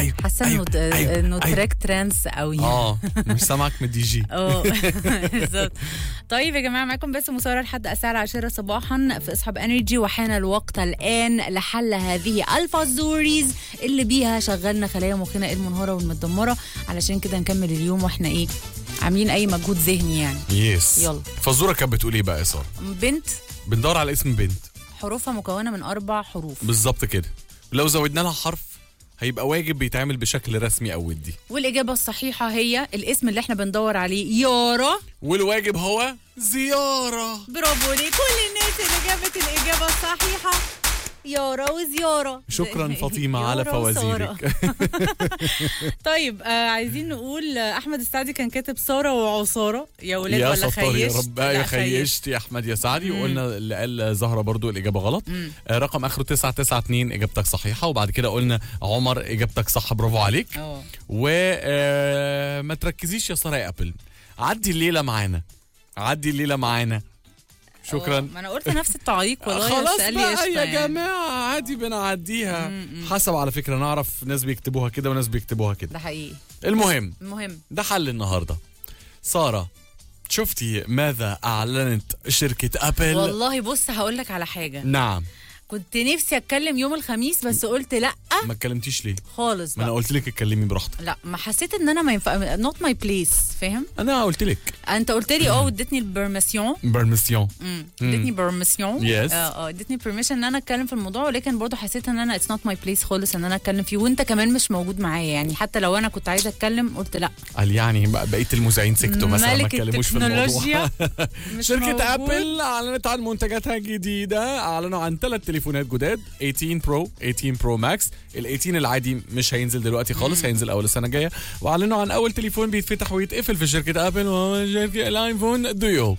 ايوه حاسه انه أيوة، أيوة، انه أيوة. تراك ترانس قوي اه مش سامعك من الدي جي اه بالظبط طيب يا جماعه معاكم بس مسارة لحد الساعه العاشرة صباحا في اصحاب انرجي وحان الوقت الان لحل هذه الفازوريز اللي بيها شغلنا خلايا مخنا المنهاره والمتدمره علشان كده نكمل اليوم واحنا ايه عاملين اي مجهود ذهني يعني يس يلا. فزوره كانت بتقول ايه بقى يا ساره بنت بندور على اسم بنت حروفها مكونه من اربع حروف بالظبط كده لو زودنا لها حرف هيبقى واجب بيتعمل بشكل رسمي او ودي والاجابه الصحيحه هي الاسم اللي احنا بندور عليه يارا والواجب هو زياره برافو لكل الناس اللي جابت الاجابه الصحيحه يارا وزياره شكرا فاطمه على يارا وسارة. فوازيرك طيب آه عايزين نقول آه، احمد السعدي كان كاتب ساره وعصاره يا ولاد يا ولا ستار يا خيشت رب لا، يا خيشت. خيشت يا احمد يا سعدي وقلنا اللي قال زهره برضو الاجابه غلط آه رقم اخره 992 اجابتك صحيحه وبعد كده قلنا عمر اجابتك صح برافو عليك اه وما تركزيش يا ساره يا ابل عدي الليله معانا عدي الليله معانا آه، شكرا ما انا قلت نفس التعليق والله خلاص بس قال لي بقى قشطة يا يعني. جماعه عادي بنعديها حسب على فكره نعرف ناس بيكتبوها كده وناس بيكتبوها كده ده حقيقي المهم المهم ده حل النهارده ساره شفتي ماذا اعلنت شركه ابل والله بص هقول لك على حاجه نعم كنت نفسي اتكلم يوم الخميس بس قلت لا ما اتكلمتيش ليه خالص ما انا بقى. قلت لك اتكلمي براحتك لا ما حسيت ان انا ما ينفع نوت ماي بليس فاهم انا قلت لك انت قلت لي اه واديتني البرميسيون برميسيون امم اديتني برميسيون Yes. اه اه اديتني بيرميشن ان انا اتكلم في الموضوع ولكن برضه حسيت ان انا اتس نوت ماي بليس خالص ان انا اتكلم فيه وانت كمان مش موجود معايا يعني حتى لو انا كنت عايزه اتكلم قلت لا قال يعني بقى بقيه المذيعين سكتوا مثلا ما ملك اتكلموش في الموضوع التكنولوجيا مش شركة موجود. ابل اعلنت عن منتجاتها الجديدة اعلنوا عن ثلاث تليفونات جداد 18 برو 18 برو ماكس ال 18 العادي مش هينزل دلوقتي خالص هينزل اول السنة الجاية واعلنوا عن اول تليفون بيتفتح ويتقفل في شركة ابل وهو شركة الايفون ديو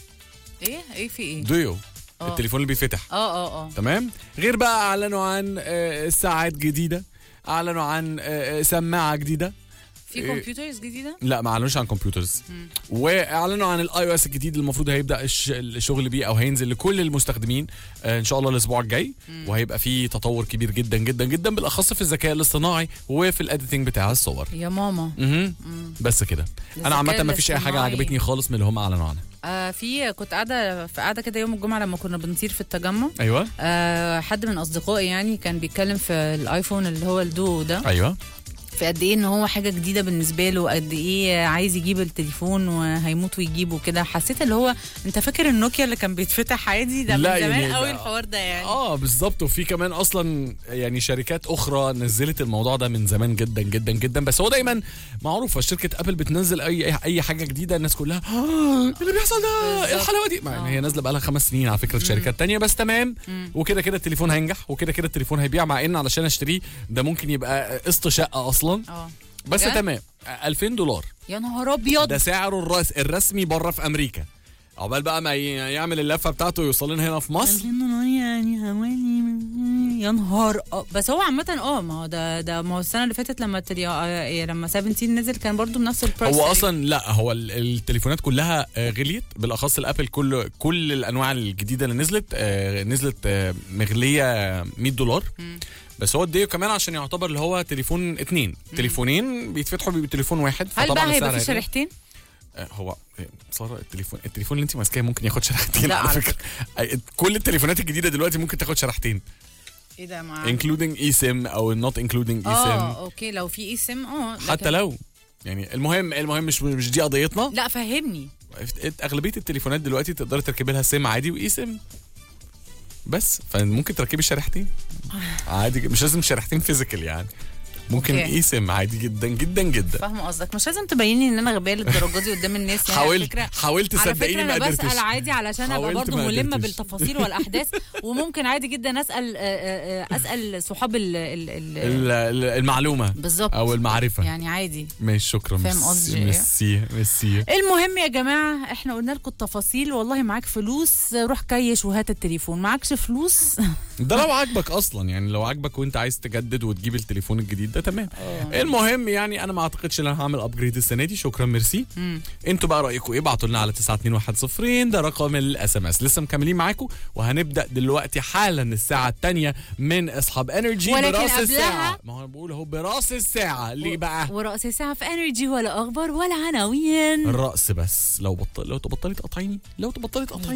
ايه ايه في ايه ديو آه. التليفون اللي بيتفتح اه اه اه تمام غير بقى اعلنوا عن آه، ساعات جديدة اعلنوا عن آه، آه، سماعة جديدة في إيه. كمبيوترز جديده لا ما اعلنوش عن كمبيوترز واعلنوا عن الاي او اس الجديد اللي المفروض هيبدا الش- الشغل بيه او هينزل لكل المستخدمين آه، ان شاء الله الاسبوع الجاي وهيبقى فيه تطور كبير جدا جدا جدا بالاخص في الذكاء الاصطناعي وفي الاديتنج بتاع الصور يا ماما مهم. بس كده انا عامه ما فيش اي حاجه الاصطناعي. عجبتني خالص من اللي هم اعلنوا عنها آه في كنت قاعده في قاعده كده يوم الجمعه لما كنا بنطير في التجمع ايوه آه حد من اصدقائي يعني كان بيتكلم في الايفون اللي هو الدو ده ايوه في قد ايه ان هو حاجه جديده بالنسبه له قد ايه عايز يجيب التليفون وهيموت ويجيبه كده حسيت اللي هو انت فاكر النوكيا اللي كان بيتفتح عادي ده من لا زمان يعني قوي ده- الحوار ده يعني اه بالظبط وفي كمان اصلا يعني شركات اخرى نزلت الموضوع ده من زمان جدا جدا جدا بس هو دايما معروفه شركه ابل بتنزل اي اي حاجه جديده الناس كلها آه إيه اللي بيحصل ده إيه بالظبط. الحلاوه دي مع ان هي نازله بقالها خمس سنين على فكره في شركات تانية بس تمام وكده كده التليفون هينجح وكده كده التليفون هيبيع مع ان علشان اشتريه ده ممكن يبقى قسط شقه اصلا اه بس بجد؟ تمام 2000 دولار يا نهار ابيض ده سعره الرس الرسمي بره في امريكا عقبال بقى ما ي- يعمل اللفه بتاعته ويوصل لنا هنا في مصر يعني حوالي يا نهار أ- بس هو عامة اه ما هو ده ده ما هو السنة اللي فاتت لما التلي... آه، لما 17 نزل كان برضو بنفس البرايس هو اصلا لا هو ال- التليفونات كلها آه، غليت بالاخص الابل كل كل الانواع الجديده اللي نزلت آه، نزلت آه، مغليه 100 دولار بس هو الديو كمان عشان يعتبر اللي هو تليفون اتنين تليفونين بيتفتحوا بتليفون واحد هل فطبعا بقى هيبقى السعر في هيغلى. شريحتين؟ آه، هو آه، ساره التليفون التليفون اللي انت ماسكاه ممكن ياخد شريحتين لا، على على فكره آه، كل التليفونات الجديده دلوقتي ممكن تاخد شريحتين ايه ده مع including اي سيم او not including اي سيم اه اوكي لو في اي سم اه حتى لكن- لو يعني المهم المهم مش مش دي قضيتنا لا فهمني اغلبيه التليفونات دلوقتي تقدري تركبي لها سيم عادي واي سيم بس فممكن تركبي شريحتين عادي جدا. مش لازم شريحتين فيزيكال يعني ممكن أوكي. اي سيم عادي جدا جدا جدا فاهمه قصدك مش لازم تبيني ان انا غبيه للدرجه دي قدام الناس يعني على حاولت فكره حاولت على صدقيني فكره ما انا قدرتش بسال عادي علشان ابقى حاولت برضه ما ملمه قدرتش. بالتفاصيل والاحداث وممكن عادي جدا اسال آه، آه، آه، اسال صحاب ال ال ال ال- ال- المعلومه بالظبط او المعرفه يعني عادي ماشي شكرا فاهم ميرسي- قصدي إيه؟ ميرسي ميرسي المهم يا جماعه احنا قلنا لكم التفاصيل والله معاك فلوس روح كيش وهات التليفون معاكش فلوس ده لو عاجبك اصلا يعني لو عاجبك وانت عايز تجدد وتجيب التليفون الجديد ده تمام آه. المهم يعني انا ما اعتقدش ان انا هعمل ابجريد السنه دي شكرا ميرسي مم. انتوا بقى رايكم ايه ابعتوا لنا على 92110 ده رقم الاس ام اس لسه مكملين معاكم وهنبدا دلوقتي حالا الساعه الثانيه من اصحاب انرجي ولكن براس قبلها- الساعه ما هو انا بقول اهو براس الساعه ليه بقى ورأس الساعة في انرجي ولا اخبار ولا عناوين الرأس بس لو بطل لو تبطلي تقطعيني لو تبطلي تقطعيني